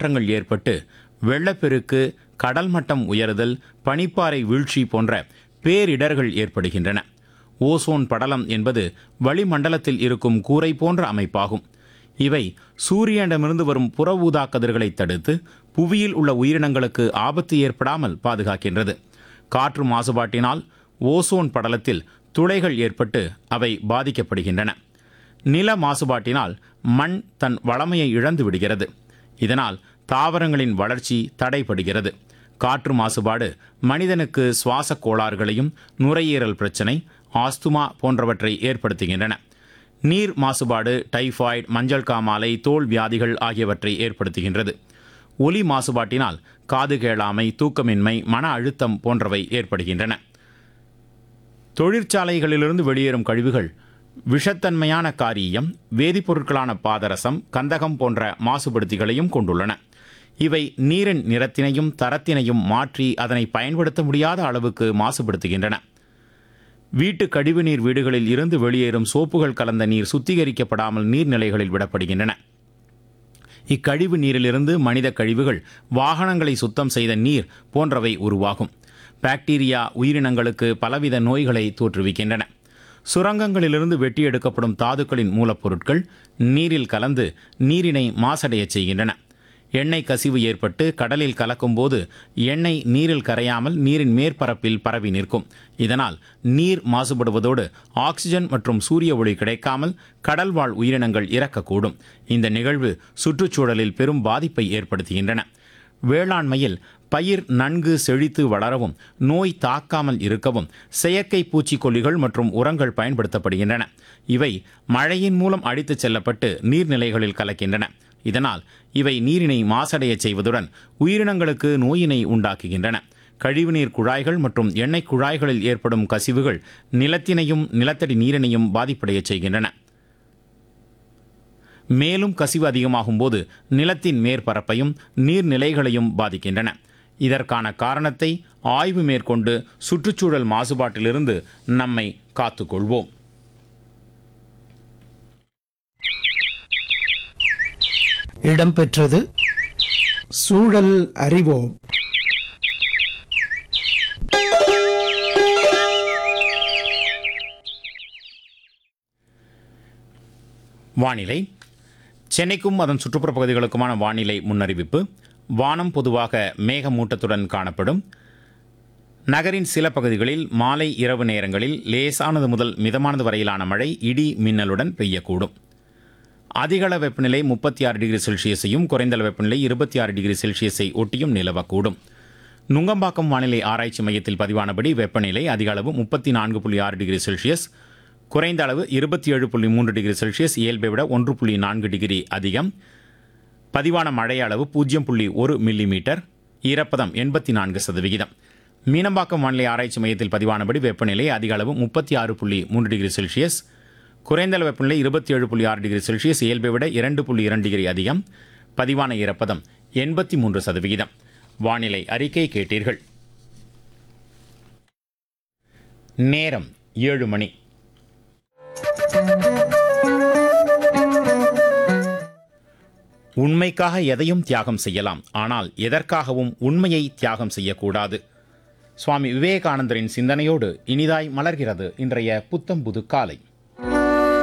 மாற்றங்கள் ஏற்பட்டு வெள்ளப்பெருக்கு கடல் மட்டம் உயருதல் பனிப்பாறை வீழ்ச்சி போன்ற பேரிடர்கள் ஏற்படுகின்றன ஓசோன் படலம் என்பது வளிமண்டலத்தில் இருக்கும் கூரை போன்ற அமைப்பாகும் இவை சூரியனிடமிருந்து வரும் புற ஊதா கதிர்களை தடுத்து புவியில் உள்ள உயிரினங்களுக்கு ஆபத்து ஏற்படாமல் பாதுகாக்கின்றது காற்று மாசுபாட்டினால் ஓசோன் படலத்தில் துளைகள் ஏற்பட்டு அவை பாதிக்கப்படுகின்றன நில மாசுபாட்டினால் மண் தன் வளமையை இழந்து விடுகிறது இதனால் தாவரங்களின் வளர்ச்சி தடைபடுகிறது காற்று மாசுபாடு மனிதனுக்கு சுவாச கோளாறுகளையும் நுரையீரல் பிரச்சனை ஆஸ்துமா போன்றவற்றை ஏற்படுத்துகின்றன நீர் மாசுபாடு டைபாய்டு மஞ்சள் காமாலை தோல் வியாதிகள் ஆகியவற்றை ஏற்படுத்துகின்றது ஒலி மாசுபாட்டினால் காது கேளாமை தூக்கமின்மை மன அழுத்தம் போன்றவை ஏற்படுகின்றன தொழிற்சாலைகளிலிருந்து வெளியேறும் கழிவுகள் விஷத்தன்மையான காரீயம் வேதிப்பொருட்களான பாதரசம் கந்தகம் போன்ற மாசுபடுத்திகளையும் கொண்டுள்ளன இவை நீரின் நிறத்தினையும் தரத்தினையும் மாற்றி அதனை பயன்படுத்த முடியாத அளவுக்கு மாசுபடுத்துகின்றன வீட்டு கழிவுநீர் வீடுகளில் இருந்து வெளியேறும் சோப்புகள் கலந்த நீர் சுத்திகரிக்கப்படாமல் நீர்நிலைகளில் விடப்படுகின்றன இக்கழிவு நீரிலிருந்து மனித கழிவுகள் வாகனங்களை சுத்தம் செய்த நீர் போன்றவை உருவாகும் பாக்டீரியா உயிரினங்களுக்கு பலவித நோய்களை தோற்றுவிக்கின்றன சுரங்கங்களிலிருந்து வெட்டி எடுக்கப்படும் தாதுக்களின் மூலப்பொருட்கள் நீரில் கலந்து நீரினை மாசடையச் செய்கின்றன எண்ணெய் கசிவு ஏற்பட்டு கடலில் கலக்கும்போது எண்ணெய் நீரில் கரையாமல் நீரின் மேற்பரப்பில் பரவி நிற்கும் இதனால் நீர் மாசுபடுவதோடு ஆக்சிஜன் மற்றும் சூரிய ஒளி கிடைக்காமல் கடல்வாழ் உயிரினங்கள் இறக்கக்கூடும் இந்த நிகழ்வு சுற்றுச்சூழலில் பெரும் பாதிப்பை ஏற்படுத்துகின்றன வேளாண்மையில் பயிர் நன்கு செழித்து வளரவும் நோய் தாக்காமல் இருக்கவும் செயற்கை பூச்சிக்கொல்லிகள் மற்றும் உரங்கள் பயன்படுத்தப்படுகின்றன இவை மழையின் மூலம் அடித்துச் செல்லப்பட்டு நீர்நிலைகளில் கலக்கின்றன இதனால் இவை நீரினை மாசடையச் செய்வதுடன் உயிரினங்களுக்கு நோயினை உண்டாக்குகின்றன கழிவுநீர் குழாய்கள் மற்றும் எண்ணெய் குழாய்களில் ஏற்படும் கசிவுகள் நிலத்தினையும் நிலத்தடி நீரினையும் பாதிப்படையச் செய்கின்றன மேலும் கசிவு அதிகமாகும் போது நிலத்தின் மேற்பரப்பையும் நீர்நிலைகளையும் பாதிக்கின்றன இதற்கான காரணத்தை ஆய்வு மேற்கொண்டு சுற்றுச்சூழல் மாசுபாட்டிலிருந்து நம்மை காத்துக்கொள்வோம் இடம்பெற்றது சூழல் அறிவோம் வானிலை சென்னைக்கும் அதன் சுற்றுப்புற பகுதிகளுக்குமான வானிலை முன்னறிவிப்பு வானம் பொதுவாக மேகமூட்டத்துடன் காணப்படும் நகரின் சில பகுதிகளில் மாலை இரவு நேரங்களில் லேசானது முதல் மிதமானது வரையிலான மழை இடி மின்னலுடன் பெய்யக்கூடும் அதிகள வெப்பநிலை முப்பத்தி ஆறு டிகிரி செல்சியஸையும் குறைந்தள வெப்பநிலை இருபத்தி ஆறு டிகிரி செல்சியஸை ஒட்டியும் நிலவக்கூடும் நுங்கம்பாக்கம் வானிலை ஆராய்ச்சி மையத்தில் பதிவானபடி வெப்பநிலை அதிக அளவு முப்பத்தி நான்கு புள்ளி ஆறு டிகிரி செல்சியஸ் குறைந்த அளவு இருபத்தி ஏழு புள்ளி மூன்று டிகிரி செல்சியஸ் இயல்பை விட ஒன்று புள்ளி நான்கு டிகிரி அதிகம் பதிவான மழை அளவு பூஜ்ஜியம் புள்ளி ஒரு மில்லி மீட்டர் ஈரப்பதம் எண்பத்தி நான்கு சதவிகிதம் மீனம்பாக்கம் வானிலை ஆராய்ச்சி மையத்தில் பதிவானபடி வெப்பநிலை அதிக அளவு முப்பத்தி ஆறு புள்ளி மூன்று டிகிரி செல்சியஸ் குறைந்த அளவு வெப்பநிலை இருபத்தி ஏழு புள்ளி ஆறு டிகிரி செல்சியஸ் இயல்பை விட இரண்டு புள்ளி இரண்டு டிகிரி அதிகம் பதிவான ஈரப்பதம் எண்பத்தி மூன்று சதவிகிதம் வானிலை அறிக்கை கேட்டீர்கள் நேரம் ஏழு மணி உண்மைக்காக எதையும் தியாகம் செய்யலாம் ஆனால் எதற்காகவும் உண்மையை தியாகம் செய்யக்கூடாது சுவாமி விவேகானந்தரின் சிந்தனையோடு இனிதாய் மலர்கிறது இன்றைய புத்தம் புது காலை